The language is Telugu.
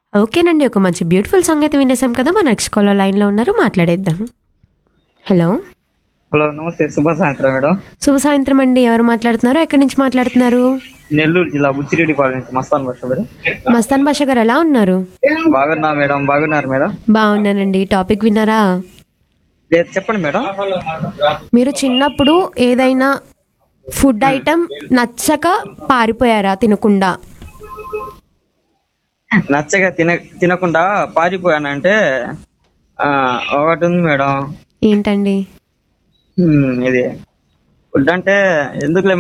ఓకేనండి ఒక మంచి బ్యూటిఫుల్ సాంగ్ అయితే వినేసాం కదా మా నెక్స్ట్ కాలర్ లైన్లో ఉన్నారు మాట్లాడేద్దాం హలో హలో నమస్తే శుభ సాయంత్రం మేడం శుభ సాయంత్రం అండి ఎవరు మాట్లాడుతున్నారు ఎక్కడి నుంచి మాట్లాడుతున్నారు నెల్లూరు జిల్లా బుచ్చిరెడ్డిపాలెం నుంచి మస్తాన్ భాష మేడం మస్తాన్ బాషా గారు ఎలా ఉన్నారు బాగున్నా మేడం బాగున్నారు మేడం బాగున్నానండి టాపిక్ విన్నారా లేదు చెప్పండి మేడం మీరు చిన్నప్పుడు ఏదైనా ఫుడ్ ఐటెం నచ్చక పారిపోయారా తినకుండా నచ్చగా తిన తినకుండా పారిపోయానంటే ఆ, ఒకటి ఉంది మేడం ఏంటండి హ్మ్, ఇది ఫుడ్ అంటే ఎందుకులే